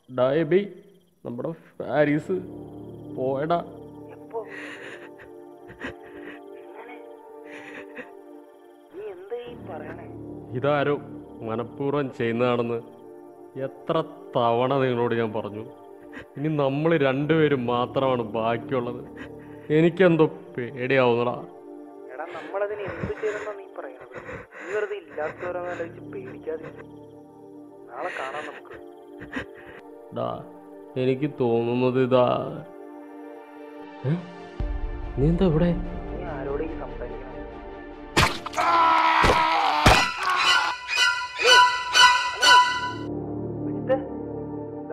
ഡാ എബി നമ്മുടെ പാരീസ് പോയടാ എപ്പോ എങ്ങനെ നീ എന്താ ഈ പറയണേ ഇതാരോ മനഃപൂർവ്വം ചെയ്യുന്നതാണെന്ന് എത്ര തവണ നിങ്ങളോട് ഞാൻ പറഞ്ഞു ഇനി നമ്മൾ രണ്ടുപേരും മാത്രമാണ് ബാക്കിയുള്ളത് എനിക്കെന്തോ പേടിയാവുന്നടാ എടാ നമ്മളതിന് എന്ത് ചെയ്തെന്നാ നീ പറയണത് നീ വെറുതെ ഇല്ലാത്തവരെന്ന് ആലോചിച്ച് പേടിക്കാതിരിക്കും നാളെ കാണാം നമുക്ക് ഡാ എനിക്ക് തോന്നുന്നത് ഇതാ ഏ? നീ എന്താ ഇവിടെ നീ ആരോട് ഈ സംസാരിക്കണം ഹലോ ഹലോ അജിത്ത് ദാ.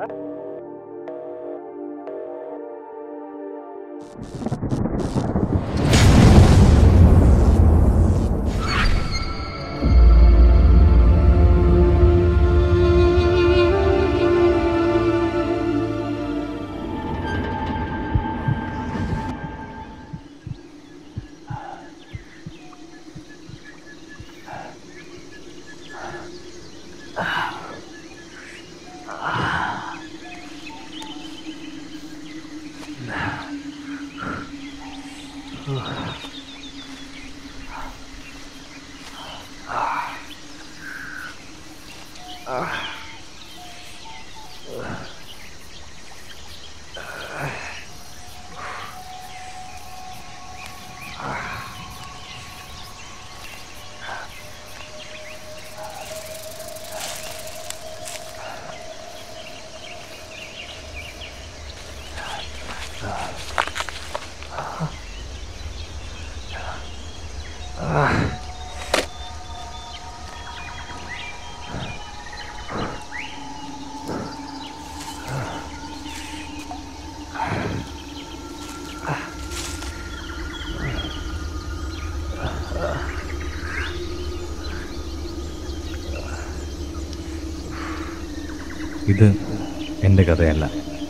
ഇത് എൻ്റെ കഥയല്ല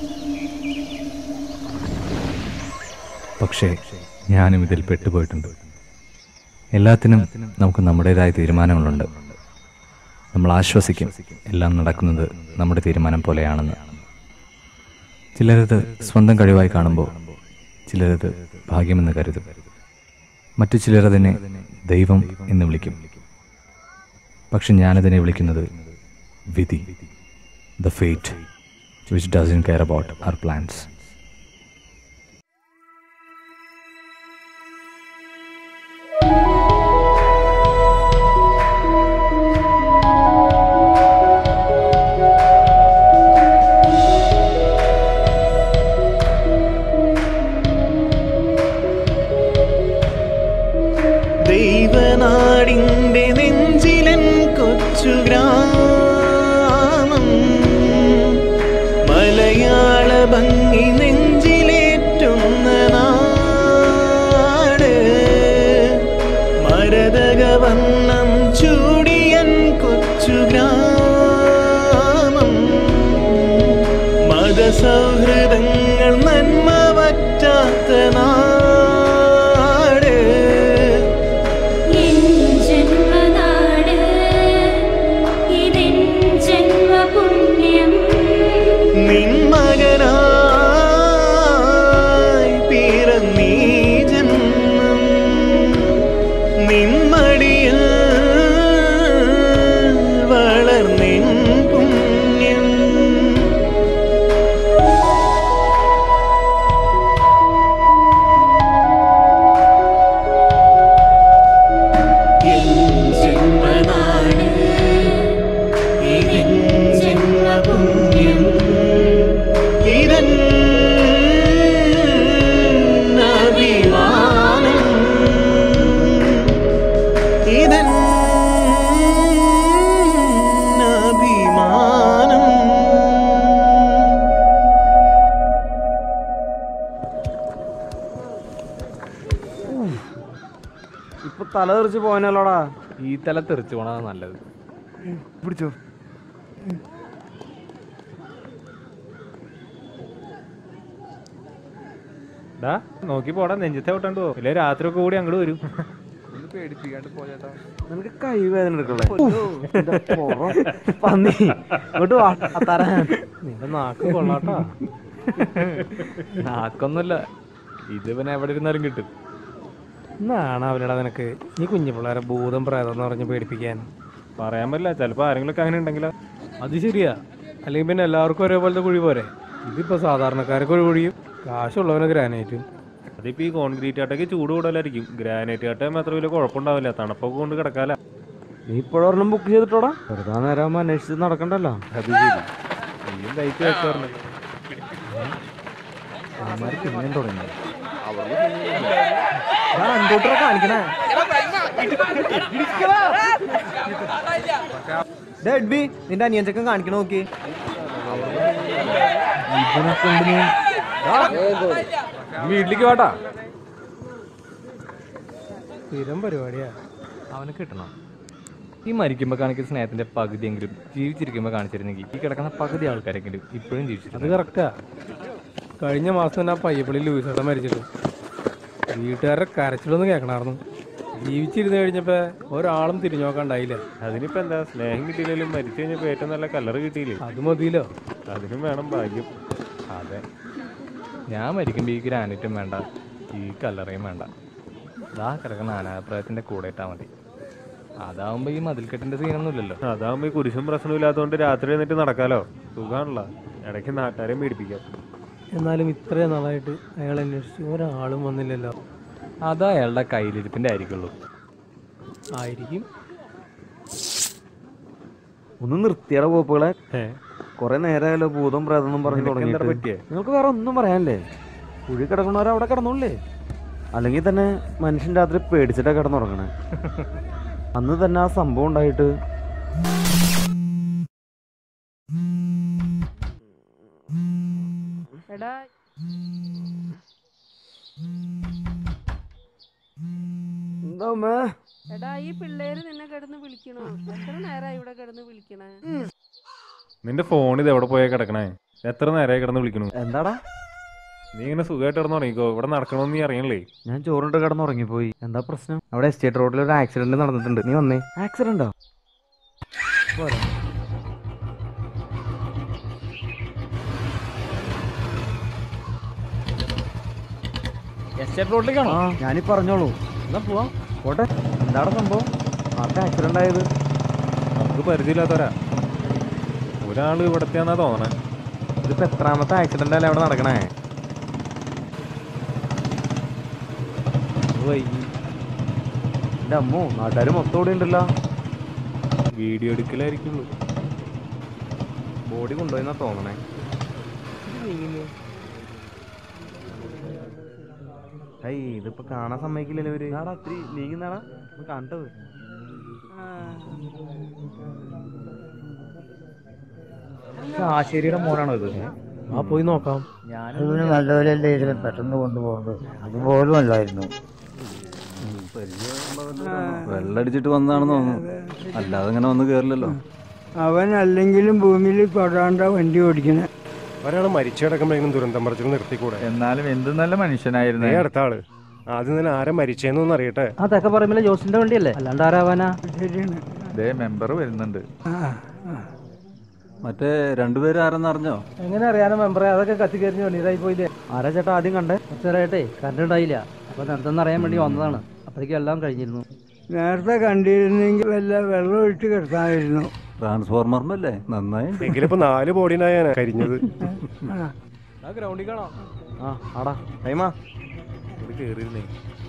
പക്ഷേ ഞാനും ഇതിൽ പെട്ടുപോയിട്ടുണ്ട് എല്ലാത്തിനും നമുക്ക് നമ്മുടേതായ തീരുമാനങ്ങളുണ്ട് നമ്മൾ ആശ്വസിക്കും എല്ലാം നടക്കുന്നത് നമ്മുടെ തീരുമാനം പോലെയാണെന്ന് ചിലരത് സ്വന്തം കഴിവായി കാണുമ്പോൾ ചിലരത് ഭാഗ്യമെന്ന് കരുതും മറ്റു ചിലരതിനെ ദൈവം എന്ന് വിളിക്കും പക്ഷെ ഞാനതിനെ വിളിക്കുന്നത് വിധി the fate which doesn't care about our plans. ദൈവനാടിൻ്റെ നെഞ്ചിലൻ കൊച്ചു ഗ്രാമം മലയാള ഭംഗി നെഞ്ചിലേറ്റുന്ന നാട് മരതക വണ്ണം ചൂടിയൻ കൊച്ചു ഗ്രാമം മതസൗഹൃദങ്ങൾ നന്മ വറ്റാത്ത നാട് എൻ ജന്മനാട് ഇതെൻ ജന്മപുണ്യം നിൻ മകനായി പിറന്നീ ജന്മം നിന്മടിയിൽ വളർന്നിൻ പുണ്യം എൻ ജന്മനാട് ഇതെൻ ജന്മപുണ്യം ഇതൻ അഭിമാനം ഇതൻ അഭിമാനം ഇപ്പൊ തല തെറിച്ച് പോകാനല്ലോടാ ഈ തല തെറിച്ചു പോണതാണ് നല്ലത് പിടിച്ചോ ഡാ നോക്കി പോടാ നെഞ്ചത്തെ വിട്ടണ്ടോ ഇല്ലേ രാത്രി ഒക്കെ കൂടി അങ്ങോട്ട് വരും പേടിപ്പിക്കാണ്ട് പോയേട്ടാ നിനക്ക് കൈ വേദന എടുക്കണേ പന്നി ഇങ്ങോട്ട് വാ തരാൻ നിന്റെ നാക്ക് കൊള്ളാട്ടാ നാക്കൊന്നുമില്ല ഇത് പിന്നെ എവിടെ ഇരുന്നാലും കിട്ടും നാണാവില്ലടാ നിനക്ക് ഈ കുഞ്ഞു പിള്ളേരെ ഭൂതം പ്രേതം എന്ന് പറഞ്ഞ് പേടിപ്പിക്കാൻ പറയാൻ പറ്റില്ല ചിലപ്പോ ആരെങ്കിലും അങ്ങനെ ഉണ്ടെങ്കിലോ അത് ശരിയാ അല്ലെങ്കിൽ പിന്നെ എല്ലാവർക്കും ഒരേപോലത്തെ കുഴി പോരെ ഇതിപ്പോ സാധാരണക്കാർക്ക് ഒരു കുഴിയും കാശുള്ളവന് ഗ്രാനൈറ്റും അതിപ്പോ ഈ കോൺക്രീറ്റ് കട്ടയ്ക്ക് ചൂട് കൂടുതലായിരിക്കും ഗ്രാനൈറ്റ് കട്ട അത്ര വലിയ കുഴപ്പമുണ്ടാവില്ല തണുപ്പൊക്കെ കൊണ്ട് കിടക്കാല നീ ഇപ്പോഴൊരെണ്ണം ബുക്ക് ചെയ്തിട്ടോടാ വെറുതെ നേരം അന്വേഷിച്ച് നടക്കണ്ടല്ലോ അത് ശരി നീയും കൈക്ക് വെക്കാറുണ്ട് പിന്നെയും തുടങ്ങി കാണിക്കണേ ഡെഡ്ബി നിന്റെ അനിയഞ്ചക്കം കാണിക്കണ നോക്കി ഇതിനെ കൊണ്ട് നീ വീട്ടിലേക്ക് വാട്ടാ സ്ഥിരം പരിപാടിയാ അവന് കിട്ടണം ഈ മരിക്കുമ്പോൾ കാണിക്കുന്ന സ്നേഹത്തിന്റെ പകുതിയെങ്കിലും ജീവിച്ചിരിക്കുമ്പോൾ കാണിച്ചിരുന്നെങ്കിൽ ഈ കിടക്കുന്ന പകുതി ആൾക്കാരെങ്കിലും ഇപ്പോഴും അത് ജീവിച്ചിരുന്നു കറക്റ്റാ കഴിഞ്ഞ മാസം തന്നെ ആ പയ്യപ്പള്ളി ലൂയിസേട്ടൻ മരിച്ചിട്ട് വീട്ടുകാരുടെ കരച്ചിലൊന്നും കേൾക്കണമായിരുന്നു ജീവിച്ചിരുന്ന് കഴിഞ്ഞപ്പോ ഒരാളും തിരിഞ്ഞു നോക്കാണ്ടായില്ല അതിനിപ്പോ എന്താ സ്നേഹം കിട്ടിയില്ലെങ്കിലും മരിച്ചു കഴിഞ്ഞപ്പോ ഏറ്റവും നല്ല കല്ലറ് കിട്ടിയില്ലേ അത് മതിയല്ലോ അതിനും വേണം ഭാഗ്യം അതെ ഞാൻ മരിക്കുമ്പോൾ ഈ ഗ്രാനൈറ്റും വേണ്ട ഈ കല്ലറയും വേണ്ട ഇതാ കിടക്കുന്ന അനാഭിപ്രായത്തിന്റെ കൂടെ ഇട്ടാൽ മതി അതാവുമ്പോൾ ഈ മതിൽക്കെട്ടിന്റെ സീനൊന്നുമില്ലല്ലോ അതാകുമ്പോ ഈ കുരിശും പ്രശ്നം ഇല്ലാത്തതുകൊണ്ട് രാത്രി എന്നിട്ട് നടക്കാലോ സുഖാണല്ലോ ഇടയ്ക്ക് നാട്ടുകാരെയും പേടിപ്പിക്കാം എന്നാലും ഇത്രയും നാളായിട്ട് അയാൾ അന്വേഷിച്ച് ഒരാളും വന്നില്ലല്ലോ അതാ അയാളുടെ കയ്യിലിരിപ്പിന്റെ ആയിരിക്കുള്ളൂ ആയിരിക്കും ഒന്ന് നിർത്തിയട പോപ്പുകളെ ഏ? കൊറേ നേരമായല്ലോ ഭൂതം പ്രേതം പറഞ്ഞു നിനക്ക് എന്താ തുടങ്ങിയിട്ട് പറ്റിയേ നിങ്ങൾക്ക് വേറെ ഒന്നും പറയാനല്ലേ കുഴി കിടക്കണവരെ അവിടെ കിടന്നോളേ അല്ലെങ്കിൽ തന്നെ മനുഷ്യൻ രാത്രി പേടിച്ചിട്ടാ കിടന്നുറങ്ങണേ അന്ന് തന്നെ ആ സംഭവം ഉണ്ടായിട്ട് എടാ എന്താ അമ്മേ? എടാ ഈ പിള്ളേര് നിന്നെ കിടന്ന് വിളിക്കണോ എത്ര നേരമായി ഇവിടെ കിടന്ന് വിളിക്കണേ നിന്റെ ഫോൺ ഇത് എവിടെ പോയാ കിടക്കണേ എത്ര നേരമായി കിടന്ന് വിളിക്കണു എന്താടാ നീ ഇങ്ങനെ സുഖമായിട്ട് കിടന്നു തുടങ്ങിക്കോ ഇവിടെ നടക്കണമെന്ന് നീ അറിയണല്ലേ ഞാൻ ചോറിട്ട് കിടന്നുറങ്ങിപ്പോയി എന്താ പ്രശ്നം അവിടെ എസ്റ്റേറ്റ് റോഡിൽ ഒരു ആക്സിഡന്റ് നടന്നിട്ടുണ്ട് നീ വന്നേ ആക്സിഡന്റോ എസ്റ്റേറ്റ് റോഡിലേക്കാണോ ആ ഞാനീ പറഞ്ഞോളൂ എന്നാ പോവാ പോട്ടെ എന്താണ് സംഭവം ആർക്കാ ആക്സിഡന്റ് ആയത് നമുക്ക് പരിചയമില്ലാത്തവരാ ഒരാള് ഇവിടത്തെയാന്നാ തോന്നണേ ഇതിപ്പോ എത്രാമത്തെ ആക്സിഡന്റ് അല്ലേ അവിടെ നടക്കണേ എന്റെ അമ്മോ നാട്ടുകാർ മൊത്തം ഇവിടെ ഉണ്ടല്ലോ വീഡിയോ എടുക്കലായിരിക്കുള്ളൂ ബോഡി കൊണ്ടുപോയിന്നാ തോന്നണേ ഹൈ ഇതിപ്പോ കാണാൻ സമ്മതിക്കില്ലല്ലോ ഇവര് നാടാ ഇത്തിരി നീങ്ങുന്നാടാ കണ്ടത് ആശേരിയുടെ മോനാണോ ഇത് ആ പോയി നോക്കാം ഇവന് നല്ലവരല്ലേ ഇതിനെ പെട്ടെന്ന് കൊണ്ടുപോകുന്നത് അതുപോലും അല്ലായിരുന്നു വെള്ളടിച്ചിട്ട് വന്നതാണെന്ന് തോന്നുന്നു അല്ലാതെ ഇങ്ങനെ വന്ന് കേറില്ലല്ലോ അവൻ അല്ലെങ്കിലും ഭൂമിയിൽ തൊടാണ്ട വണ്ടി ഓടിക്കണേ ഒരാൾ മരിച്ചു കിടക്കുമ്പോഴേക്കും ദുരന്തം പറച്ചിൽ നിർത്തിക്കൂടെ എന്നാലും എന്ത് നല്ല മനുഷ്യനായിരുന്നു നീ അടുത്ത ആള് ആദ്യം തന്നെ ആരെ മരിച്ചേന്നൊന്നും അറിയട്ടെ ആ തെക്ക പറയുമ്പോൾ ജോസിന്റെ വണ്ടിയല്ലേ അല്ലാണ്ട് ആരാവാനാ ശരിയാണ് ദേ മെമ്പർ വരുന്നുണ്ട് മറ്റേ രണ്ടുപേരും ആരെന്ന് അറിഞ്ഞോ എങ്ങനെ അറിയാനോ മെമ്പറെ അതൊക്കെ കത്തിക്കരിഞ്ഞു ഇതായി പോയില്ലേ ആരാ ചേട്ടാ ആദ്യം കണ്ടേ കുറച്ചേരായിട്ടേ കറണ്ട് ഉണ്ടായില്ല അപ്പൊ നടത്തെന്ന് അറിയാൻ വേണ്ടി വന്നതാണ് അപ്പോഴേക്കും എല്ലാം കഴിഞ്ഞിരുന്നു നേരത്തെ കണ്ടിരുന്നെങ്കിൽ വല്ല വെള്ളം ഒഴിച്ച് കിടത്താമായിരുന്നു ട്രാൻസ്ഫോർമറിനല്ലേ നന്നായി എങ്കിലും ഇപ്പൊ നാല് ബോഡിനായാണ് കരിഞ്ഞത് ആ ഗ്രൗണ്ടിൽ കാണാം ആ ആടാ ടൈമാ ഇവിടെ കേറിയിരുന്നേ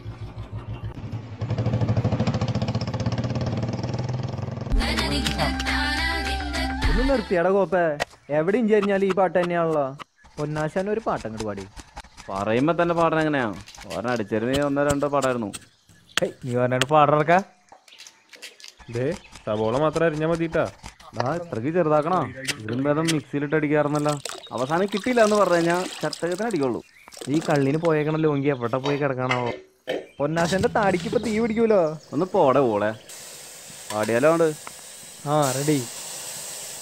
ഒന്ന് നിർത്തിയടാ കോപ്പേ എവിടെ ഇഞ്ചി കഴിഞ്ഞാൽ ഈ പാട്ട് തന്നെയാണല്ലോ പൊന്നാശാൻ ഒരു പാട്ട് അങ്ങോട്ട് പാടി പറയുമ്പോ തന്നെ പാടാൻ എങ്ങനെയാ ഒരെണ്ണം അടിച്ചിരുന്ന ഒന്നോ രണ്ടോ പാടായിരുന്നു നീ പറഞ്ഞായിട്ട് പാടറക്കാ ദേ സബോള മാത്രം അരിഞ്ഞാ മതിട്ടാ ആ ഇത്രക്ക് ചെറുതാക്കണോ ഇതിലും ഭേദം മിക്സിയിലിട്ട് അടിക്കാറുന്നല്ലോ അവസാനം കിട്ടിയില്ല എന്ന് പറഞ്ഞു കഴിഞ്ഞാൽ ചട്ടകത്തിന് അടിക്കുള്ളൂ ഈ കള്ളിന് പോയേക്കണ ലോങ്കി എവിടെ പോയി കിടക്കണാവോ പൊന്നാശന്റെ താടിക്ക് ഇപ്പൊ തീ പിടിക്കൂലോ ഒന്ന് പോടെ പോളെ പാടിയാലോ ഉണ്ട് ആ റെഡി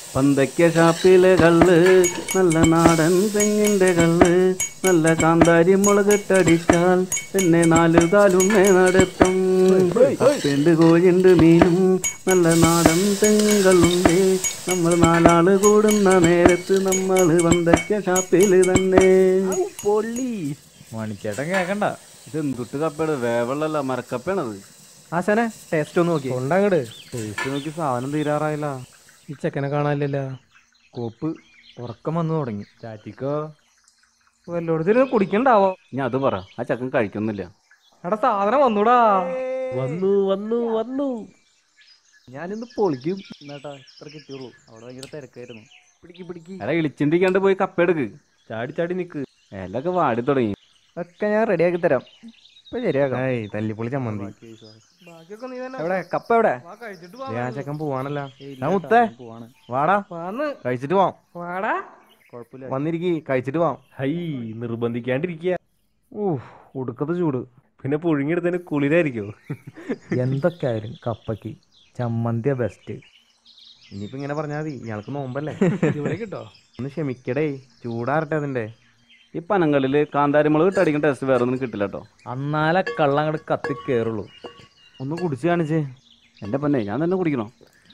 പന്തയ്ക്ക ഷാപ്പിലെ കള്ള് നല്ല നാടൻ തെങ്ങിൻ്റെ കള്ള് നല്ല കാന്താരി മുളകിട്ടടിച്ചാൽ പിന്നെ നാല് കാലുമേ നടത്തും കപ്പയുണ്ട് കോഴിയുണ്ട് മീനും നല്ല നാടൻ തെങ്ങുകളുണ്ട് നമ്മൾ നാലാള് കൂടുന്ന നേരത്ത് നമ്മൾ പന്തയ്ക്ക ഷാപ്പിൽ തന്നെ പൊള്ളി മണിച്ചേട്ടൻ കേക്കണ്ട ഇത് എന്തുട്ട് കപ്പയാണ് വേവള്ളല്ല മരക്കപ്പയാണത് ആശാനെ ടേസ്റ്റ് ഒന്ന് നോക്കി കൊണ്ടങ്ങട് ടേസ്റ്റ് നോക്കി സാധനം തീരാറായില്ല ഈ ചെക്കനെ കാണാനില്ലല്ലോ കോപ്പ് ഉറക്കം വന്നു തുടങ്ങി ചാറ്റിക്കോ വല്ലോടത്തിൽ കുടിക്കണ്ടാവോ ഞാൻ അത് പറ ആ ചക്കൻ കഴിക്കുന്നില്ല എടാ സാധനം വന്നൂടാ വന്നു വന്നു വന്നു ഞാനിന്ന് പൊളിക്കും എന്നാട്ടാ ഇത്ര കിട്ടിയുള്ളൂ അവിടെ ഭയങ്കര തിരക്കായിരുന്നു പിടിക്ക് പിടിക്ക് അല്ല ഇളിച്ചിണ്ടിക്കാണ്ട് പോയി കപ്പ എടുക്ക് ചാടി ചാടി നിക്ക് എല്ലൊക്കെ വാടി തുടങ്ങി ഒക്കെ ഞാൻ റെഡിയാക്കി തരാം ഇപ്പൊ ശരിയാക്കാം ഏയ് തല്ലിപ്പൊളി ചമ്മന്തി ബാക്കിയൊക്കെ നീ തന്നെ എവിടെ കപ്പ എവിടെ വാ കഴിച്ചിട്ട് ദേ ആ ചെക്കൻ പോവാണല്ല ഞാൻ മുത്തേ പോവാണ് വാടാ വന്ന് കഴിച്ചിട്ട് പോവാം വാടാ കുഴപ്പമില്ല വന്നിരിക്കി കഴിച്ചിട്ട് പോവാം ഹൈ നിർബന്ധിക്കാണ്ടിരിക്കുക ഊഹ് ഒടുക്കത്തെ ചൂട് പിന്നെ പുഴുങ്ങിയെടുത്തതിന് കുളിരായിരിക്കോ എന്തൊക്കെ ആയാലും കപ്പയ്ക്ക് ചമ്മന്തിയ ബെസ്റ്റ് ഇനിയിപ്പോ ഇങ്ങനെ പറഞ്ഞാൽ മതി ഇയാൾക്ക് നോമ്പല്ലേ ഇവിടെ കിട്ടോ ഒന്ന് ക്ഷമിക്കടേ ചൂടാറട്ടെ അതിന്റെ ഈ പനങ്ങളിൽ കാന്താരി മുളക് ഇട്ട് അടിക്കുന്ന ടേസ്റ്റ് വേറെ ഒന്നും കിട്ടില്ല കേട്ടോ അന്നാലെ കള്ളം അങ്ങോട്ട് കത്തി കയറുള്ളൂ ഒന്ന് കുടിച്ച് കാണിച്ചേ എൻ്റെ പൊന്നെ ഞാൻ തന്നെ കുടിക്കണോ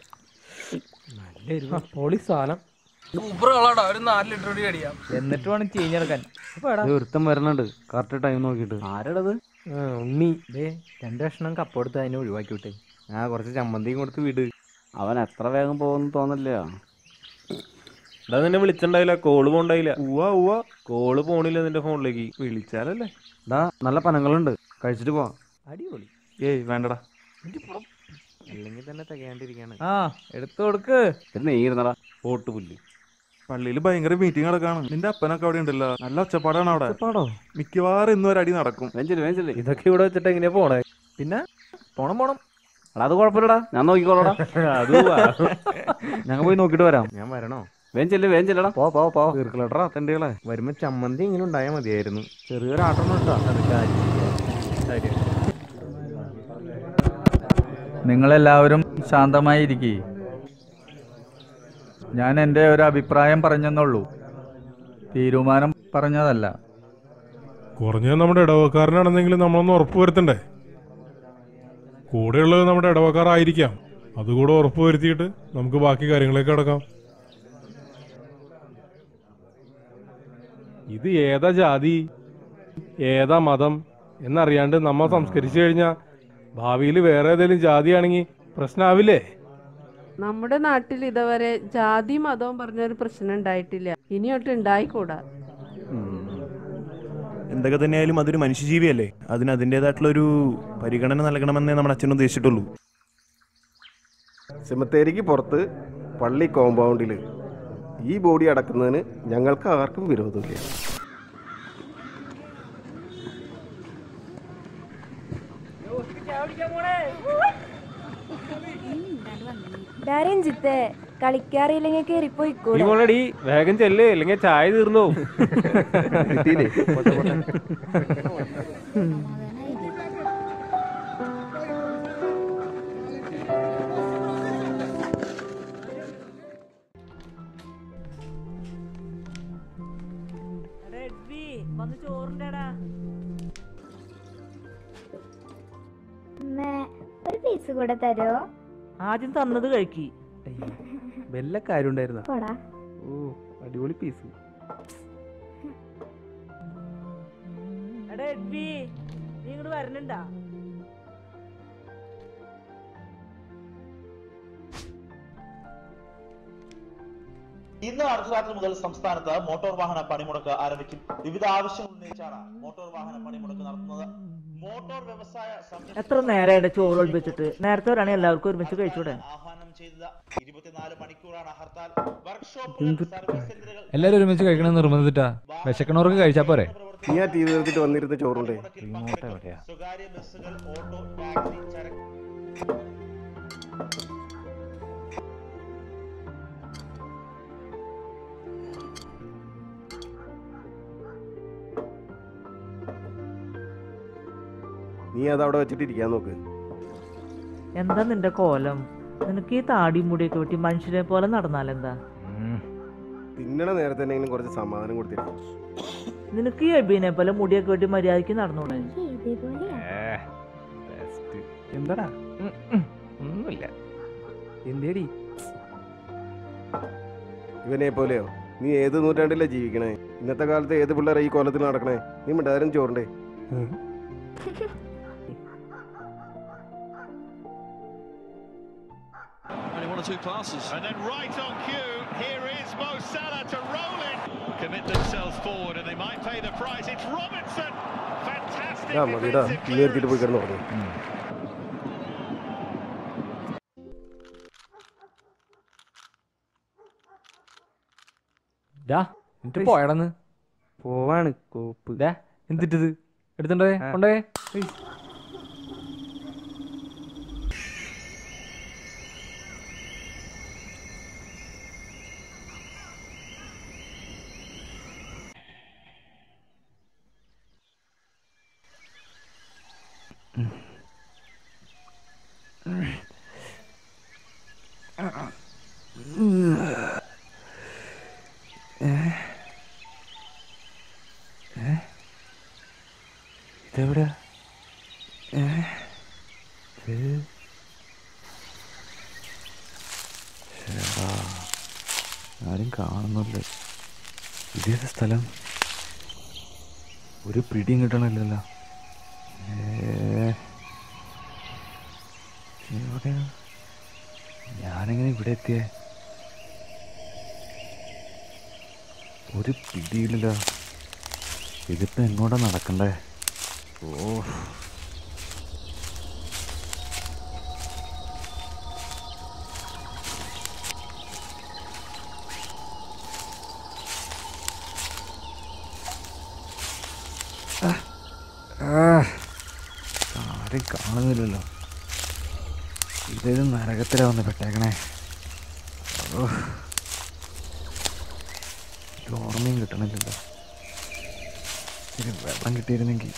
ആ, പൊളി സാധനം സൂപ്പറാളാടാ ഒരു നാല് ലിറ്റർ കൂടി അടിയാം എന്നിട്ട് വേണം ചീഞ്ഞെടുക്കാൻ അപ്പൊ എടാ ദേ ഒരുത്തൻ വരണുണ്ട് കറക്റ്റ് ടൈം നോക്കിയിട്ട് ആരടത് ഉണ്ണി ദേ രണ്ട് കഷ്ണം കപ്പ എടുത്ത് അതിനെ ഒഴിവാക്കി വിട്ടേ ആ കുറച്ച് ചമ്മന്തിയും കൊടുത്ത് വിട് അവൻ എത്ര വേഗം പോകുമെന്ന് തോന്നില്ല ഇതാ നിന്നെ വിളിച്ചിണ്ടായില്ല കോള് പോണ്ടായില്ല ഉവ്വ ഉവ്വ കോള് പോണില്ല നിന്റെ ഫോണിലേക്ക് വിളിച്ചാലല്ലേ ദാ നല്ല പനങ്ങളുണ്ട് കഴിച്ചിട്ട് പോവാം അടിപൊളി ഏയ് വേണ്ടടാ അല്ലെങ്കിൽ തന്നെ തികയാണ്ടിരിക്കാണ് ആ എടുത്തു കൊടുക്ക് ഇത് നീ ഇരുന്നടാ പോട്ടുപുല്ല് പള്ളിയിൽ ഭയങ്കര മീറ്റിംഗ് നടക്കാണ് നിന്റെ അപ്പനൊക്കെ അവിടെ ഉണ്ടല്ലോ നല്ല ഒച്ചപ്പാടാണ് അവിടെ പാടോ മിക്കവാറും ഇന്നും ഒരു അടി നടക്കും വേഞ്ചല് വേഞ്ചല് ഇതൊക്കെ ഇവിടെ വെച്ചിട്ട് എങ്ങനെയാ പോണേ പിന്നെ പോണം പോണം എടാ അത് കുഴപ്പമില്ലടാ ഞാൻ നോക്കിക്കോളടാ അത് ഞങ്ങൾ പോയി നോക്കിയിട്ട് വരാം ഞാൻ വരണോ വേഞ്ചല് വേഞ്ചല്ലടാ പോ പോ പോ തീർക്കലട്ടാ തെണ്ടികളെ വരുമ്പോ ചമ്മന്തി ഇങ്ങനെ ഉണ്ടായാൽ മതിയായിരുന്നു ചെറിയൊരു ആട്ടം ഇട്ടാ നിങ്ങളെല്ലാവരും ശാന്തമായിരിക്കേ ഞാൻ എൻ്റെ ഒരു അഭിപ്രായം പറഞ്ഞെന്നുള്ളൂ തീരുമാനം പറഞ്ഞതല്ല കുറഞ്ഞത് നമ്മുടെ ഇടവക്കാരനാണെന്നെങ്കിലും നമ്മളൊന്ന് ഉറപ്പ് വരുത്തണ്ടേ കൂടെയുള്ളത് നമ്മുടെ ഇടവക്കാരായിരിക്കാം അതുകൂടെ ഉറപ്പ് വരുത്തിയിട്ട് നമുക്ക് ബാക്കി കാര്യങ്ങളിലേക്ക് കിടക്കാം ഇത് ഏതാ ജാതി ഏതാ മതം എന്നറിയാണ്ട് നമ്മ സംസ്കരിച്ചു കഴിഞ്ഞാൽ ഭാവിയിൽ വേറെ ഏതെങ്കിലും ജാതിയാണെങ്കിൽ പ്രശ്നമാവില്ലേ നമ്മുടെ നാട്ടിൽ ഇതുവരെ ജാതി മതവും പറഞ്ഞൊരു പ്രശ്നം ഉണ്ടായിട്ടില്ല ഇനിയൊട്ട് ഉണ്ടായിക്കൂടാ എന്തൊക്കെ തന്നെയായാലും അതൊരു മനുഷ്യജീവിയല്ലേ അതിന് അതിൻ്റെതായിട്ടുള്ള ഒരു പരിഗണന നൽകണമെന്നേ നമ്മുടെ അച്ഛൻ ഉദ്ദേശിച്ചിട്ടുള്ളൂ സെമിത്തേരിക്ക് പുറത്ത് പള്ളി കോമ്പൗണ്ടിൽ ഈ ബോഡി അടക്കുന്നതിന് ഞങ്ങൾക്ക് ആർക്കും വിരോധമില്ല രഞ്ജിത്തെ കളിക്കാറിയില്ലെങ്കിൽ ഈ കയറിപ്പോയിക്കൂടെ മോളടി വേഗം ചെല്ലേ അല്ലെങ്കിൽ ചായ തീർന്നു കിട്ടിയില്ലേ? വന്ന് ചോറുണ്ടടാ ഒരു പീസ് കൂടെ തരുമോ ആദ്യം തന്നത് കഴിക്കി വല്ല കാര്യം ഉണ്ടായിരുന്ന പോടാ ഓ അടിപൊളി പീസ് എടാ എഡ്വി നീ ഇങ്ങോട്ട് വരണണ്ടാ ഇന്ന് അർദ്ധരാത്രി മുതൽ സംസ്ഥാനത്ത് മോട്ടോർ വാഹന പണിമുടക്ക് ആരംഭിക്കും വിവിധ ആവശ്യങ്ങൾ ഉന്നയിച്ചാണ് മോട്ടോർ വാഹന പണിമുടക്ക് നടത്തുന്നത് മോട്ടോർ വ്യവസായ സംരക്ഷണ എത്ര നേരമായിട്ട് ചോറ് ഒളിപ്പിച്ചിട്ട് നേരത്തെ വരാണെങ്കിൽ എല്ലാവർക്കും ഒരുമിച്ച് കഴിച്ചൂടെ ആഹ്വാനം ചെയ്തത് ഇരുപത്തിനാല് മണിക്കൂറാണ് ഹർത്താൽ വർക്ക്ഷോപ്പുകൾ സർവീസ് സെന്ററുകൾ എല്ലാവരും ഒരുമിച്ച് കഴിക്കണം നിർബന്ധിച്ചിട്ടാ വിശക്കണവർക്ക് കഴിച്ചാ പോരെ നീ ആ ടി വി തീർത്തിട്ട് വന്നിരുന്ന ചോറുണ്ടേ സ്വകാര്യ ബസ്സുകൾ ഓട്ടോ ടാക്സി ചരക്ക് നീ അത് അവിടെ വെച്ചിട്ട് ഇരിക്കാൻ നോക്ക് എന്താ നിന്റെ കോലം നിനക്ക് ഈ താടി മുടിയൊക്കെ വെട്ടി മനുഷ്യരെ പോലെ നടന്നാലെന്താ തിന്നണ നേരത്തെ എന്തെങ്കിലും കുറച്ച് സമാധാനം കൊടുത്തിരിക്കും നിനക്ക് ഈ എബീനെ പോലെ മുടിയൊക്കെ വെട്ടി മര്യാദയ്ക്ക് നടന്നൂടെ എന്താടാ ഒന്നുമില്ല എന്തേടി ഇവനെ പോലെയോ നീ ഏത് നൂറ്റാണ്ടിലാ ജീവിക്കണേ ഇന്നത്തെ കാലത്ത് ഏത് പിള്ളേരാ ഈ കോലത്തിൽ നടക്കണേ നീ മിണ്ടാരും ചോറിണ്ടേ Only one or two passes. And then right on cue, here is Mo Salah to roll it. Commit themselves forward and they might pay the price. It's Robinson. Fantastic ആ മതിടാ defensive തീ എടുത്തിട്ട് പോയി കിടന്നു പറഞ്ഞു ഡാ എന്നിട്ട് പോയടന്ന് പോവാണ് കോപ്പ് ഡാ എന്തിട്ടത് എടുത്തുണ്ടോയെ കൊണ്ടോയെ ഇതെവിടെ ആരും കാണുന്നില്ല ഇതേത് സ്ഥലം ഒരു പിടിയും കിട്ടണില്ലല്ലോ ഏ, എവിടെയാ ഞാനെങ്ങനെ ഇവിടെ എത്തിയേ ഒരു പിടിയില്ലല്ലോ ഇതിപ്പോ എങ്ങോട്ടാ നടക്കണ്ടേ ഓ ആരും കാണുന്നില്ലല്ലോ ഇതേത് നരകത്തിലാ വന്ന് പെട്ടേക്കണേ ഓ ഇത് ഓർമ്മയും കിട്ടണില്ലല്ലോ ഇത്തിരി വെള്ളം കിട്ടിയിരുന്നെങ്കിൽ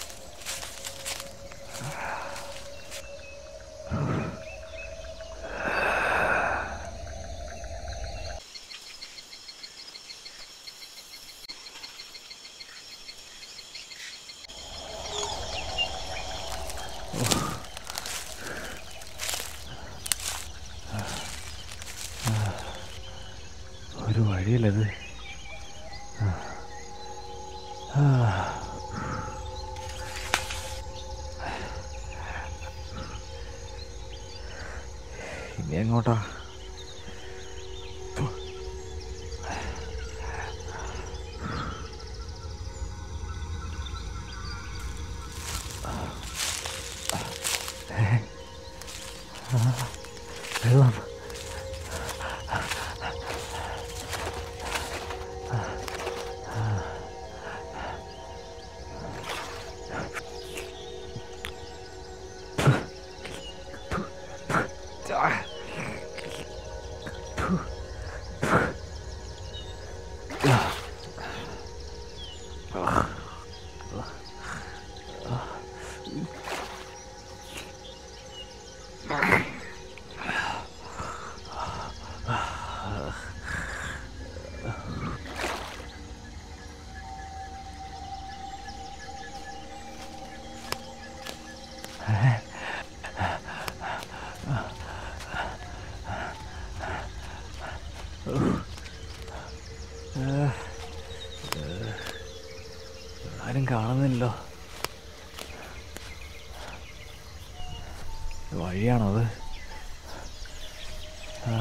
ഒരു വഴിയല്ലത് ഇനി എങ്ങോട്ടാ വെള്ളം ആരും കാണുന്നില്ലല്ലോ വഴിയാണോ അത് ആ.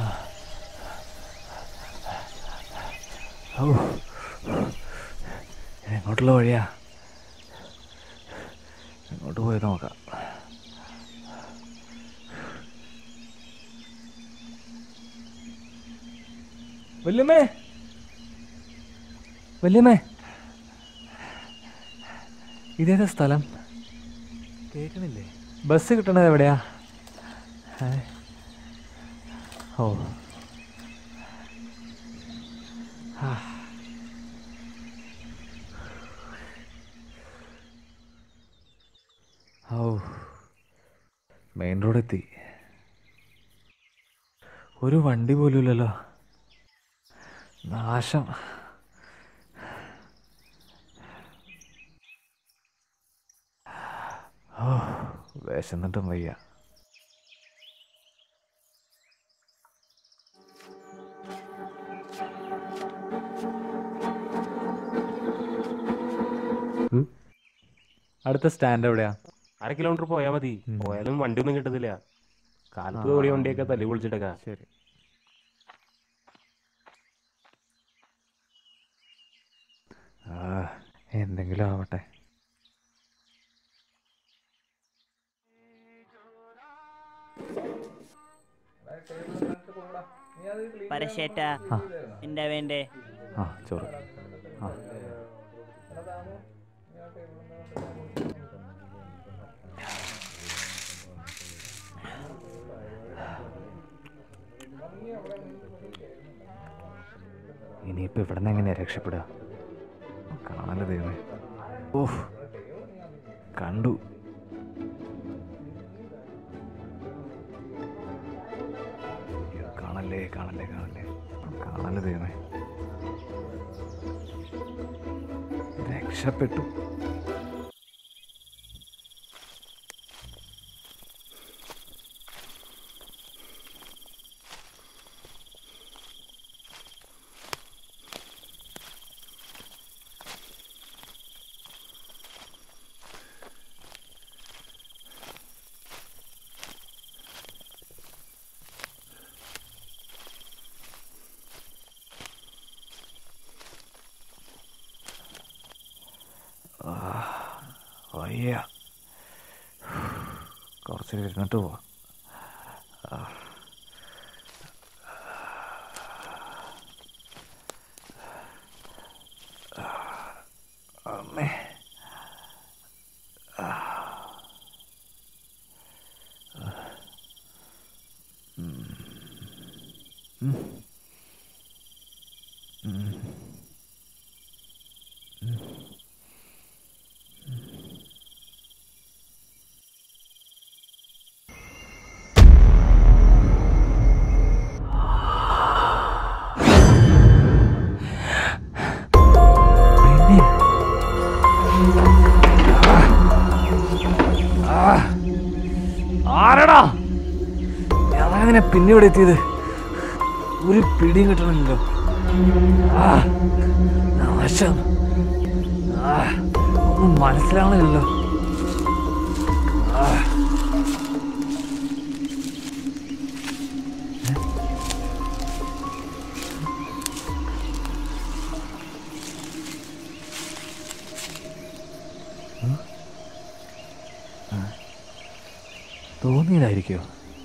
ഔ. ഇത് എങ്ങോട്ടുള്ള വഴിയാ എങ്ങോട്ട് പോയി നോക്കാം വല്യമ്മേ വല്യമ്മേ ഇതേതാ സ്ഥലം കേൾക്കണില്ലേ ബസ് കിട്ടണത് എവിടെയാ ഏ? ഓ ആ. ഔ മെയിൻ റോഡ് എത്തി ഒരു വണ്ടി പോലും ഇല്ലല്ലോ നാശം ഓ വിശന്നിട്ടും വയ്യ അടുത്ത സ്റ്റാൻഡ് എവിടെയാ അര കിലോമീറ്റർ പോയാൽ മതി പോയാലും വണ്ടി ഒന്നും കിട്ടത്തില്ല കാലത്ത് ആ. ഓടിയ വണ്ടിയൊക്കെ തല്ലി പൊളിച്ചിട്ടൊക്കെ ശരി ആ എന്തെങ്കിലും ആവട്ടെ പരശേട്ടാ ആ. എന്താ വേണ്ടേ ആ ചോറ് ആ ഇനിയിപ്പോൾ ഇവിടെ നിന്ന് എങ്ങനെയാ രക്ഷപ്പെടുക കാണാനല്ലേ ദൈവമേ ഓഹ് കണ്ടു അയ്യോ, കാണല്ലേ കാണല്ലേ കാണല്ലേ കാണല്ലേ ദൈവമേ രക്ഷപ്പെട്ടു ആ, വയ്യ കുറച്ച് ഇരുന്നിട്ട് പോവാം ആ. അമ്മേ ആ. ഉം. ഉം. ഉം. ഉം. ആരടാ ഞാനെങ്ങനെ പിന്നെ ഇവിടെ എത്തിയത് ഒരു പിടിയും കിട്ടണമല്ലോ ആ, നാശം ആ, ഒന്നും മനസ്സിലാവണില്ലല്ലോ ആ. ഉം? ആ. തോന്നിയതായിരിക്കോ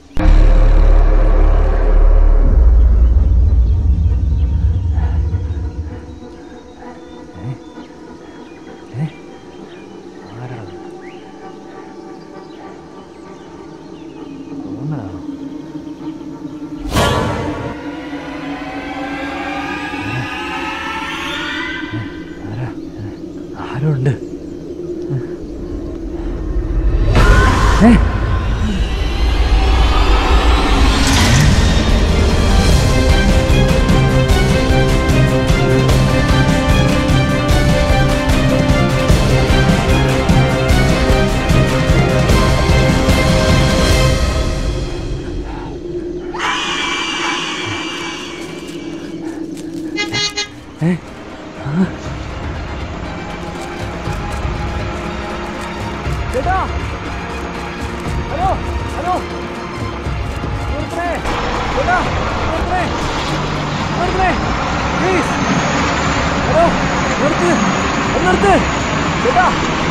ഏ? ഏ? ആരാണ് തോന്നലാണോ ആരാ ആരോ ഉണ്ട് ഏ ഏ ആ ചേട്ടാ ഹലോ ഹലോ നിർത്തണേ ചേട്ടാ നിർത്തണേ നിർത്തണേ പ്ലീസ് ഹലോ നിർത്ത് ഒന്ന് നിർത്ത് ചേട്ടാ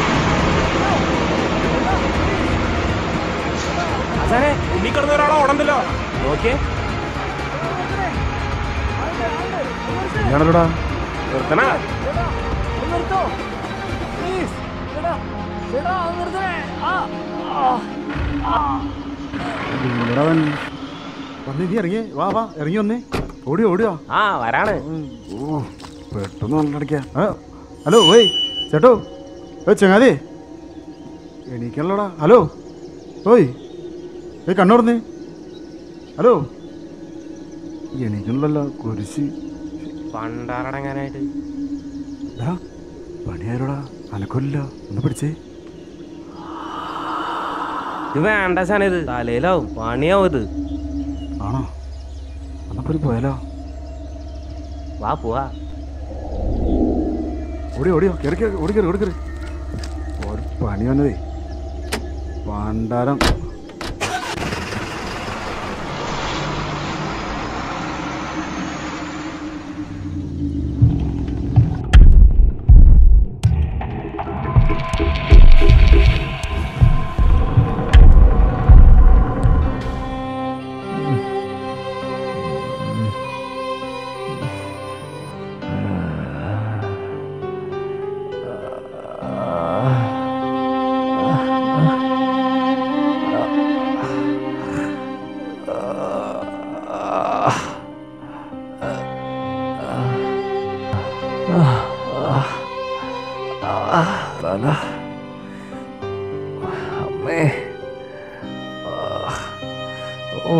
അച്ഛനെ ഉണ്ണി കിടന്ന ഒരാളെ ഓടണ്ടല്ലോ നോക്കിയേ ഇയാളോടാ നിർത്തണ ഒന്ന് നിർത്തോ പ്ലീസ് ചേട്ടാ ചേട്ടാ ഒന്ന് നിർത്തണേ ആ ആ ആ ഇവിടവൻ വന്ന് നീ ഇറങ്ങി വാ വാ ഇറങ്ങി വന്നേ ഓടി ഓടിയോ ആ വരാണ് ഓ പെട്ടെന്ന് വന്നിടയ്ക്ക ഹലോ ഓയ് ചേട്ടോ ഓ ചങ്ങാതി എണീക്കണല്ലോടാ ഹലോ ഓയ് ഏയ് കണ്ണോർന്നേ ഹലോ എനിക്കുണ്ടല്ലോ കുരിശ് പണ്ടാറടങ്ങാനായിട്ട് എടാ പണിയാരോടാ അനക്കൊല്ല ഒന്ന് പിടിച്ചേ ഇത് വേണ്ട സാധനം ഇത് തലയിലാവും പണിയാവും ഇത് ആണോ എന്നപ്പോ ഒരു പോയാലോ വാ പോവാ ഓടി ഓടിയോ കയറി കയറി ഓടി കയറി ഓടി കയറി ഒരു പണി വന്നതേ പണ്ടാരം തല അമ്മേ ഓ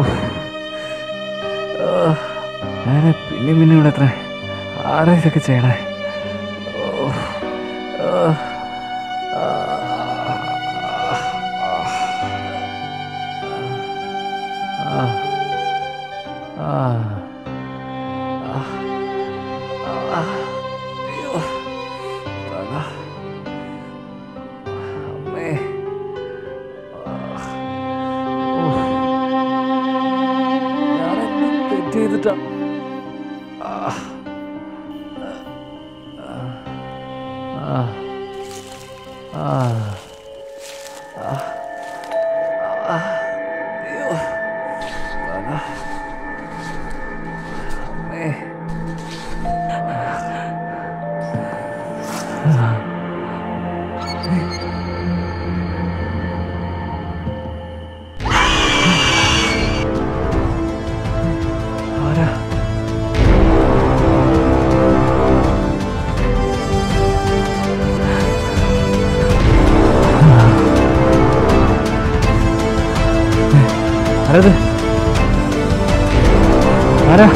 ഞാൻ പിന്നെ പിന്നെ ഇവിടെ എത്ര ആരാ ഇതൊക്കെ ചെയ്യണേ ഓ ആ ആ ആ ആ അയ്യോ തല അമ്മേ ഞാനെന്ത് തെറ്റ് ചെയ്തിട്ടാ ആ ആ ആ ആ ആ അയ്യോ തല അമ്മേ ആരാ ആരത് ആരാ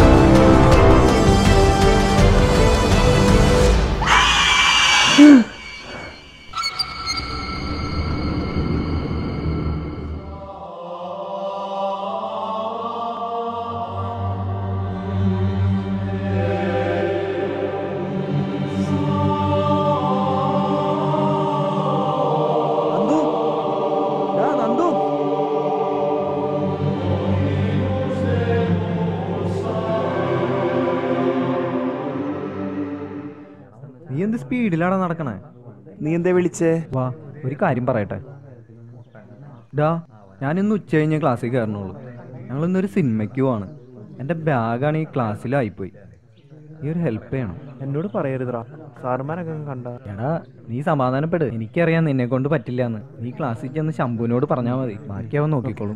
നീ എന്ത് സ്പീഡിലാടാ നടക്കണേ നീ എന്തേ വിളിച്ചേ വാ ഒരു കാര്യം പറയട്ടെ ഡാ ഞാൻ ഇന്ന് ഉച്ച കഴിഞ്ഞ് ക്ലാസ്സിൽ കയറണുള്ളൂ ഞങ്ങൾ ഇന്നൊരു സിനിമയ്ക്ക് പോവാണ് എൻ്റെ ബാഗാണ് ഈ ക്ലാസ്സിലായിപ്പോയി നീ ഒരു ഹെൽപ്പ് ചെയ്യണം എന്നോട് പറയരുതടാ സാറുമാരൊക്കെ കണ്ട എടാ നീ സമാധാനപ്പെട് എനിക്കറിയാം നിന്നെ കൊണ്ട് പറ്റില്ല എന്ന് നീ ക്ലാസ്സിൽ ചെന്ന് ശംഭുവിനോട് പറഞ്ഞാൽ മതി ബാക്കി അവൻ നോക്കിക്കോളും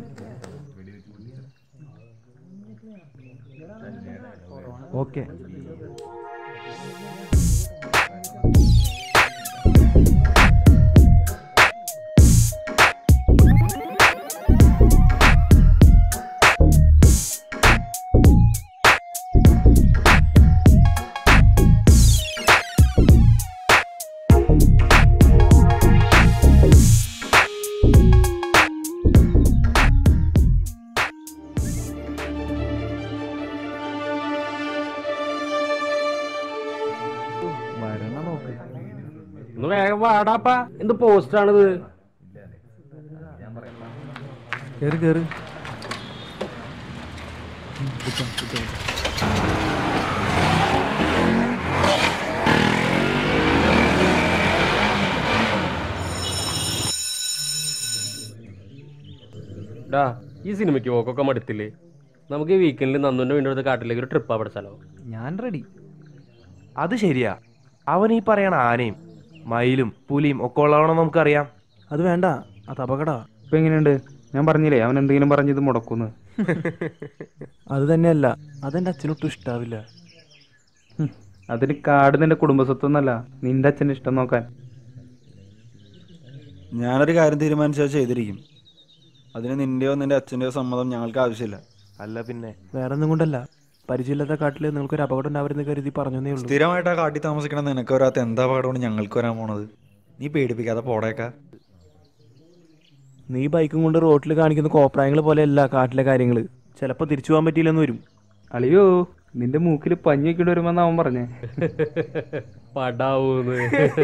ഓക്കെ വരണ നോക്ക് ഒന്ന് വേഗം വാടാപ്പാ എന്ത് പോസ്റ്റാണിത് കേറ് കേറ് ഡാ ഈ സിനിമയ്ക്ക് പോക്കൊക്കെ മടുത്തില്ലേ നമുക്ക് ഈ വീക്കെൻഡിൽ നന്ദുന്റെ വീണ്ടും അടുത്ത കാട്ടിലേക്ക് ഒരു ട്രിപ്പാ പഠിച്ചാലോ ഞാൻ റെഡി അത് ശരിയാ അവൻ ഈ പറയണ ആനയും മയിലും പുലിയും ഒക്കെ ഉള്ളതാണെന്ന് നമുക്കറിയാം അത് വേണ്ട അത് അപകടാ ഇപ്പൊ എങ്ങനെയുണ്ട് ഞാൻ പറഞ്ഞില്ലേ അവൻ എന്തെങ്കിലും പറഞ്ഞത് മുടക്കുന്നു അത് തന്നെയല്ല അതെന്റെ അച്ഛനൊട്ടും ഇഷ്ടാവില്ല അതിന് കാട് നിന്റെ കുടുംബസ്വത്തൊന്നല്ല നിന്റെ അച്ഛൻ്റെ ഇഷ്ടം നോക്കാൻ ഞാനൊരു കാര്യം തീരുമാനിച്ചാൽ ചെയ്തിരിക്കും അതിന് നിന്റെയോ നിന്റെ അച്ഛൻ്റെയോ സമ്മതം ഞങ്ങൾക്ക് ആവശ്യമില്ല അല്ല പിന്നെ വേറെ ഒന്നും കൊണ്ടല്ല പരിചയമില്ലാത്ത കാട്ടിൽ നിങ്ങൾക്കൊരു അപകടം ഉണ്ടാവരുന്ന് കരുതി പറഞ്ഞതേ ഉള്ളൂ സ്ഥിരമായിട്ട് ആ കാട്ടിൽ താമസിക്കണ നിനക്ക് വരാത്ത എന്താ അപകടമാണ് ഞങ്ങൾക്ക് വരാൻ പോണത് നീ പേടിപ്പിക്കാതെ പോടേക്കാ നീ ബൈക്കും കൊണ്ട് റോട്ടിൽ കാണിക്കുന്ന കോപ്രായങ്ങൾ പോലെയല്ല കാട്ടിലെ കാര്യങ്ങൾ ചിലപ്പോൾ തിരിച്ചു പോകാൻ പറ്റിയില്ലെന്ന് വരും അളിയോ നിന്റെ മൂക്കിൽ പഞ്ഞി വെക്കേണ്ടി വരുമെന്ന് അവൻ പറഞ്ഞേ പടാവൂന്ന്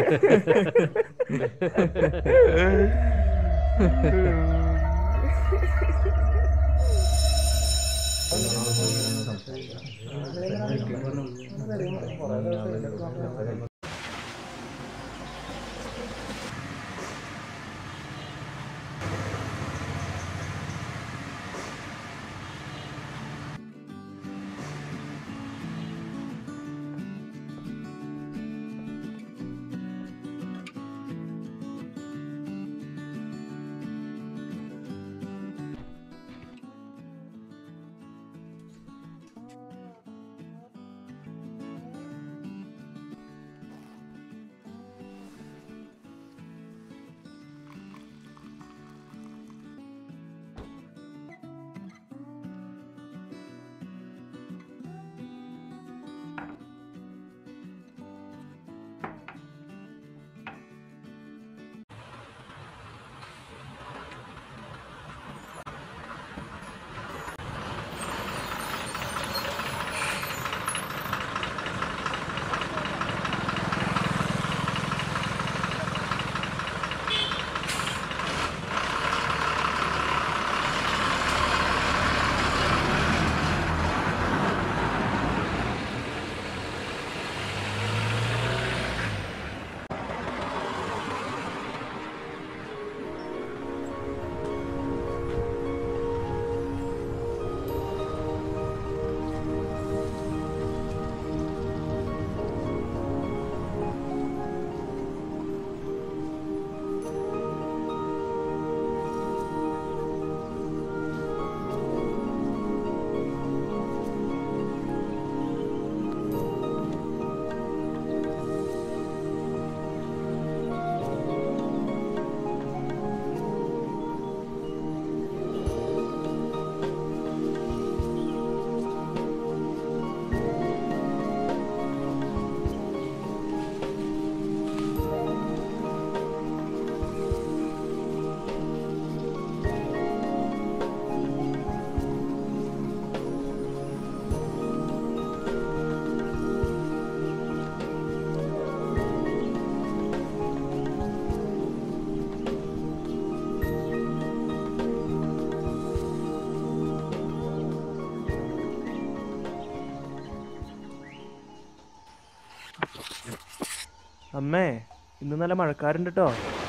അമ്മേ ഇന്ന് നല്ല മഴക്കാരുണ്ട് കേട്ടോ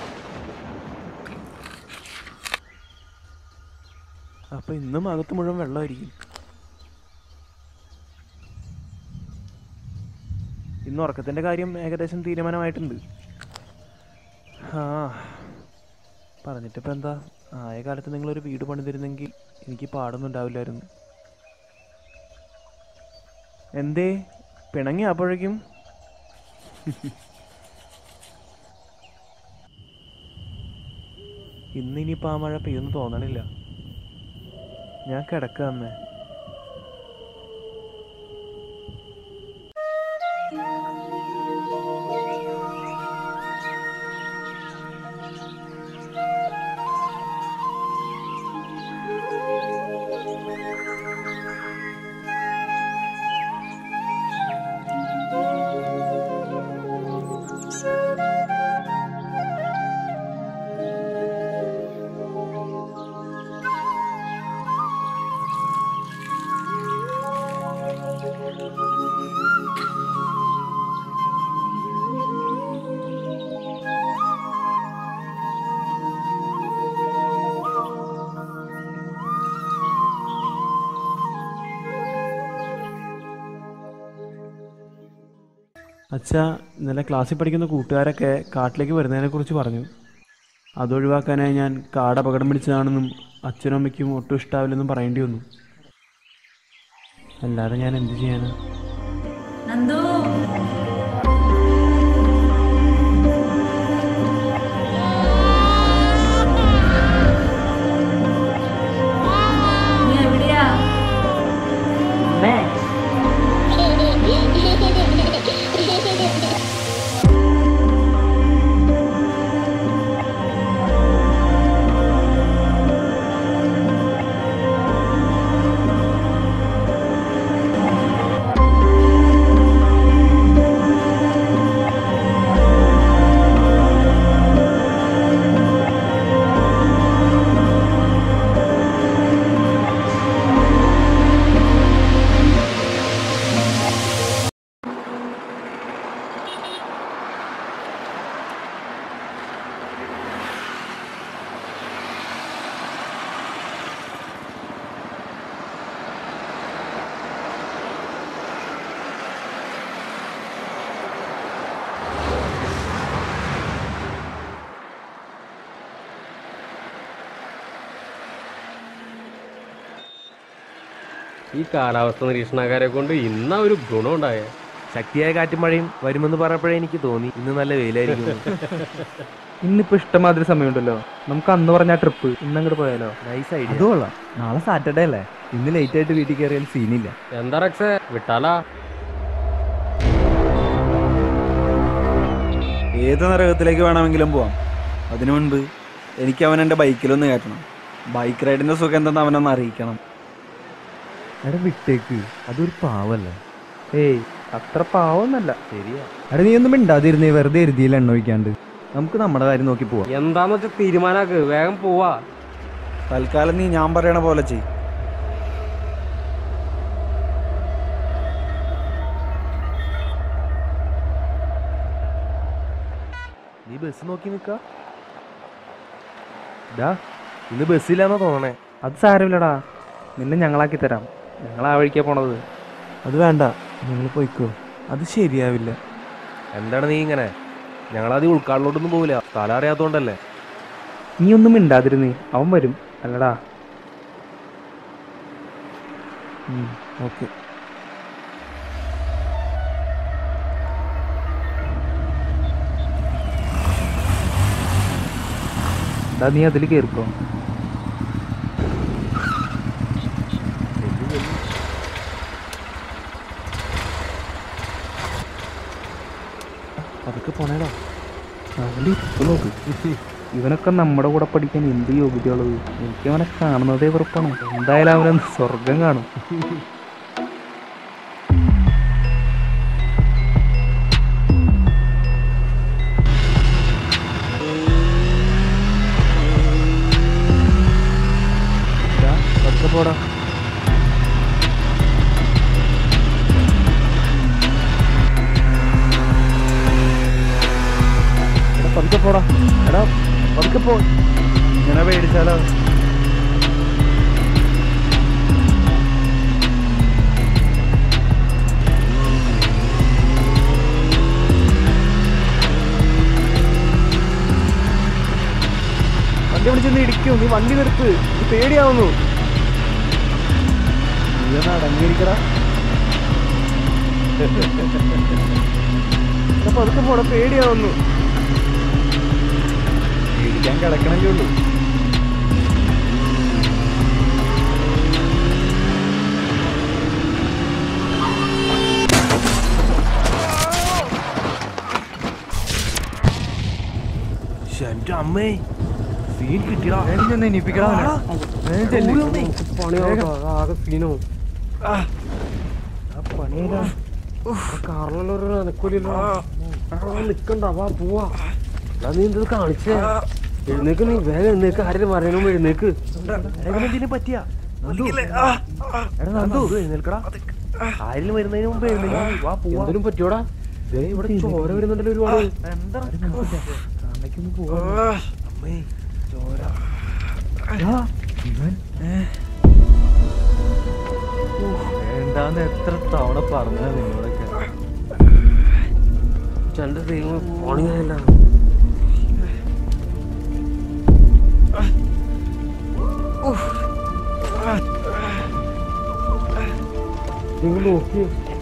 അപ്പൊ ഇന്നും അകത്ത് മുഴുവൻ വെള്ളമായിരിക്കും ഇന്ന് ഉറക്കത്തിന്റെ കാര്യം ഏകദേശം തീരുമാനമായിട്ടുണ്ട് ആ പറഞ്ഞിട്ടിപ്പോ എന്താ ആയ കാലത്ത് നിങ്ങളൊരു വീട് പണിതിരുന്നെങ്കിൽ എനിക്ക് പാടൊന്നും ഉണ്ടാവില്ലായിരുന്നു എന്തേ പിണങ്ങി അപ്പോഴേക്കും ഇന്ന് ഇനിയിപ്പോൾ ആ മഴ പെയ്യൊന്നും തോന്നണില്ല ഞാൻ കിടക്കുക അമ്മേ അച്ഛാ ഇന്നലെ ക്ലാസ്സിൽ പഠിക്കുന്ന കൂട്ടുകാരൊക്കെ കാട്ടിലേക്ക് വരുന്നതിനെ കുറിച്ച് പറഞ്ഞു അതൊഴിവാക്കാനായി ഞാൻ കാട് അപകടം പിടിച്ചതാണെന്നും അച്ഛനും അമ്മയ്ക്കും ഒട്ടും ഇഷ്ടാവില്ലെന്നും പറയേണ്ടി വന്നു അല്ലാതെ ഞാൻ എന്ത് ചെയ്യാനാ നന്ദു നീ എവിടെയാ അമ്മേ ഈ കാലാവസ്ഥ നിരീക്ഷണക്കാരെ കൊണ്ട് ഇന്ന ഒരു ഗുണം ഉണ്ടായ ശക്തിയായ കാറ്റും മഴയും വരുമെന്ന് പറഞ്ഞപ്പോഴേ എനിക്ക് തോന്നി ഇന്ന് നല്ല വെയിലായിരിക്കും ഇന്നിപ്പോ ഇഷ്ടമാതിരി സമയമുണ്ടല്ലോ നമുക്ക് അന്ന് പറഞ്ഞ ട്രിപ്പ് ഇന്ന് അങ്ങോട്ട് പോയാലോ നൈസ് ഐഡിയ അത് കൊള്ളാം നാളെ സാറ്റർഡേ അല്ലേ ഇന്ന് ലേറ്റ് ആയിട്ട് വീട്ടിൽ കയറിയാൽ സീനില്ല എന്താ റക്സേ വിട്ടാലാ ഏത് നരകത്തിലേക്ക് വേണമെങ്കിലും പോവാം അതിനു മുൻപ് എനിക്ക് അവൻ എൻ്റെ ബൈക്കിലൊന്ന് കയറ്റണം ബൈക്ക് റൈഡിന്റെ സുഖം എന്തെന്ന് അവനൊന്ന് അറിയിക്കണം എടാ വിട്ടേക്ക് അതൊരു പാവല്ലേ ഏയ് അത്ര പാവൊന്നല്ല ശരിയാ എടാ നീ ഒന്നും മിണ്ടാതിരുന്നേ വെറുതെ എരുതിയിൽ എണ്ണ ഒഴിക്കാണ്ട് നമുക്ക് നമ്മുടെ കാര്യം നോക്കി പോവാം എന്താന്ന് വെച്ചാൽ തീരുമാനാക്ക് വേഗം പോവാ തൽക്കാലം നീ ഞാൻ പറയണ പോലെ ചെയ് നീ ബസ് നോക്കി നിക്ക ഡാ ഇന്ന് ബസ്സില്ലാന്നാ തോന്നണേ അത് സാരമില്ലടാ നിന്നെ ഞങ്ങളാക്കി തരാം ഞങ്ങൾ ആ വഴിക്കാ പോണത് അത് വേണ്ട നിങ്ങൾ പോയിക്കോ അത് ശരിയാവില്ല എന്താണ് നീ ഇങ്ങനെ ഞങ്ങളാദ്യം ഉൾക്കാടിലോട്ടൊന്നും പോവില്ല സ്ഥലം അറിയാത്തോണ്ടല്ലേ നീ ഒന്നും മിണ്ടാതിരുന്നേ അവൻ വരും അല്ലടാ ഓക്കെ ഡാ നീ അതിൽ കയറിക്കോ അതൊക്കെ പോണേടാ അവൻ്റെ ഇപ്പൊ നോക്ക് ഇവനൊക്കെ നമ്മുടെ കൂടെ പഠിക്കാൻ എന്ത് യോഗ്യതയുള്ളത് എനിക്ക് അവനെ കാണുന്നതേ വെറുപ്പാണ് എന്തായാലും അവനൊന്ന് സ്വർഗം കാണും ഡാ, പതുക്കെ പോടാ എടാ പതുക്കെ പോടാ എടാ പതുക്കെ പോ ഇങ്ങനെ പേടിച്ചാലോ വണ്ടി വിളിച്ചെന്ന് ഇടിക്കും നീ വണ്ടി നിർത്ത് നീ പേടിയാവുന്നു നീ ഒന്ന് അടങ്ങിയിരിക്കടാ എടാ, പതുക്കെ പോടാ പേടിയാവുന്നു പേടിക്കാൻ കിടക്കണല്ലേ ഉള്ളൂ എന്റെ അമ്മേ സീൻ കിട്ടിയടാ ഒന്ന് എനിപ്പിക്കടാ ആകെ സീനോ കാറിലുള്ള എനക്കൂലല്ലോ നിക്കണ്ട വാ പോവാ എടാ നീ എന്തത് കാണിച്ചേ എഴുന്നേക്ക് നീ വേഗം എഴുന്നേക്ക് ആരെങ്കിലും പറയണോ എഴുന്നേക്ക് ഇതിനെ പറ്റിയ എടാ നന്ദു എഴുന്നേൽക്കടാ ആരിലും വരുന്നതിന് മുമ്പ് എഴുന്നേൽക്ക് വാ പോവാ എന്തിനും പറ്റിയോടാ ദേ ഇവിടെ ചോര വരുന്നുണ്ടല്ലോ ഒരുപാട് അമ്മയ്ക്കൊന്ന് പോവാ അമ്മേ ചോര വേണ്ടാന്ന് എത്ര തവണ പറഞ്ഞ നിന്നോടൊക്കെ ചണ്ട ദൈവം പണിയല്ല നിങ്ങൾ നോക്കി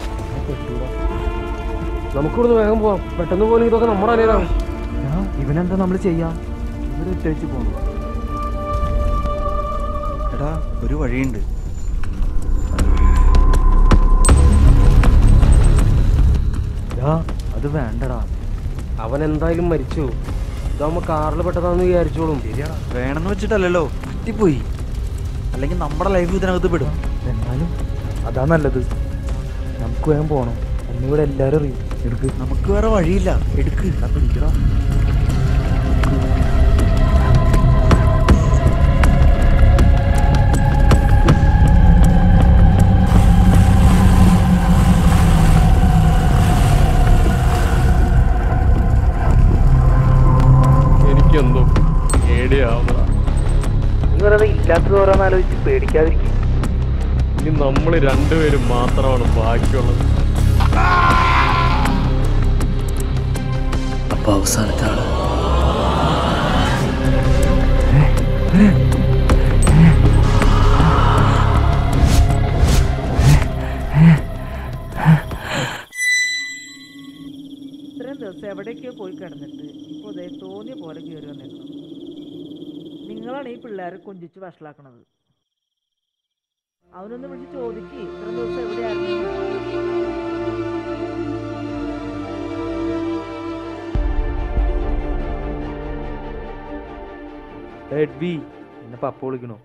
നമുക്കിവിടുന്ന് വേഗം പോവാം പെട്ടെന്ന് പോലും ഇതൊക്കെ നമ്മുടെ അലയിലാണ് ഇവനെന്താ നമ്മൾ ചെയ്യാം ഇവിടെ ഇട്ടേച്ച് പോന്നു എടാ ഒരു വഴിയുണ്ട് അത് വേണ്ടടാ അവൻ എന്തായാലും മരിച്ചു ഇതാവുമ്പോ കാറിൽ പെട്ടതാന്ന് വിചാരിച്ചോളും വേണമെന്ന് വെച്ചിട്ടല്ലല്ലോ എത്തിപ്പോയി അല്ലെങ്കിൽ നമ്മുടെ ലൈഫ് ഇതിനകത്ത് പെടും എന്നാലും അതാ നല്ലത് നമുക്ക് വേഗം പോണം എന്നിവിടെ എല്ലാരും അറിയും എടുക്ക് നമുക്ക് വേറെ വഴിയില്ല എടുക്ക് പിടിക്കടാ എനിക്കെന്തോ പേടിയാവുന്നതാ നീ പറയുന്നത് ഇല്ലാത്തത് ഓരോന്ന് ആലോചിച്ച് പേടിക്കാതിരിക്കും ഇനി നമ്മൾ രണ്ടുപേരും മാത്രമാണ് ബാക്കിയുള്ളത് അപ്പൊ അവസാനത്താണ് എവിടേക്കോ പോയി കിടന്നിട്ട് ഇപ്പോൾ ഇതേ തോന്നിയ പോലെ കയറി വന്നേക്കണം നിങ്ങളാണ് ഈ പിള്ളേരെ കൊഞ്ചിച്ച് വഷളാക്കണത് അവനൊന്ന് വിളിച്ച് ചോദിക്ക് ഇത്ര ദിവസം എവിടെയായിരുന്നു എഡ്ബി എന്നെ പപ്പ വിളിക്കണോ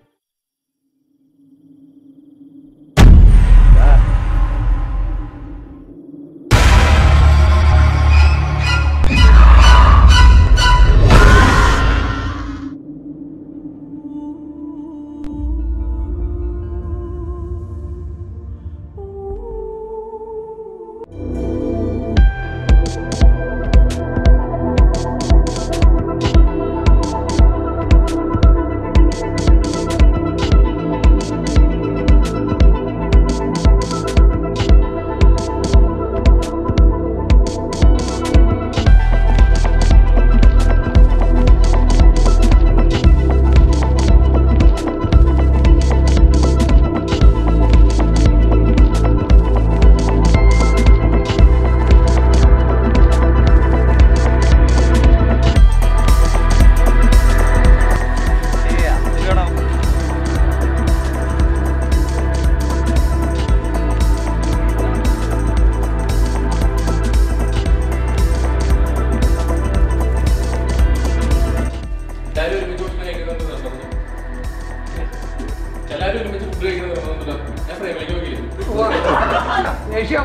എല്ലാവരും ഒരുമിച്ച് ഭക്ഷണം കഴിക്കുന്നത് നിർബന്ധം എല്ലാവരും ഒരുമിച്ച് ഫുഡ് കഴിക്കുന്നത് നിർബന്ധം ഞാൻ ഫ്രെയിമിലേക്ക് നോക്കിയിരുന്നു ദേഷ്യം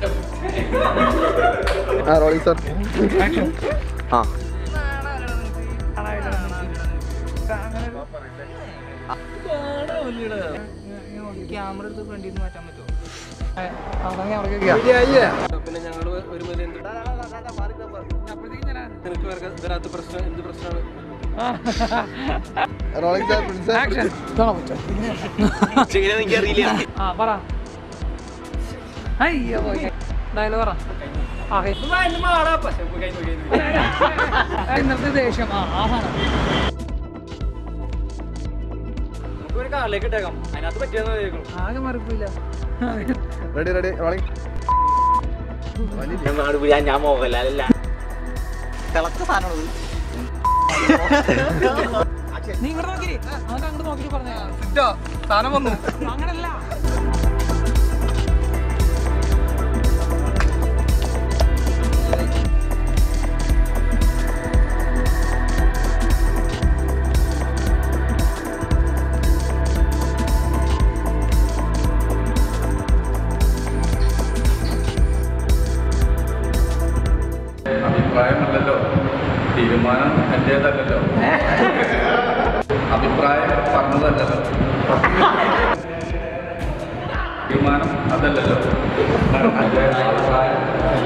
ആ റോളിംഗ് സാർ ആ ക്യാമറ എടുത്ത് ഫ്രണ്ടിൽ നിന്ന് മാറ്റാൻ പറ്റുമോ പിന്നെ ഞങ്ങൾ ഒരു മുതൽ എന്ത് നിനക്ക് വേറെ ഇതിനകത്ത് പ്രശ്നം എന്ത് പ്രശ്നമാണ് റോളിംഗ് സാർ ആക്ഷൻ എനിക്കറിയില്ല ആ പറ അയ്യോ ഡയലോഗ് പറ ആ ഹേ. ഇന്നത്തെ ദേഷ്യം ആ ആ സാധനം ഒരു കാറിലേക്ക് ഇട്ടേക്കാം അതിനകത്ത് പറ്റിയെന്ന് കേൾക്കണം ആകെ മറക്കില്ല റെഡി റെഡി റോളിംഗ് ഞാൻ മോഹൻലാലല്ല തിളച്ച സാധനമാണ് നീ ഇങ്ങോട്ട് നോക്കി നമുക്ക് അങ്ങോട്ട് നോക്കിട്ട് പറഞ്ഞ സാധനം വന്നു അങ്ങനല്ല അഭിപ്രായമല്ലല്ലോ തീരുമാനം എന്റേതല്ലല്ലോ അഭിപ്രായം പറഞ്ഞതല്ലല്ലോ തീരുമാനം അതല്ലല്ലോ എന്റെ അഭിപ്രായം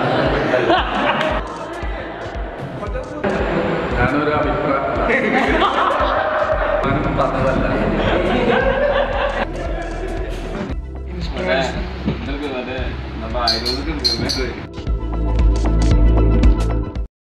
ഞാനൊരു അഭിപ്രായം തീരുമാനം പറഞ്ഞതല്ല മറ്റേ നമ്മൾ ആയുർവേദിക്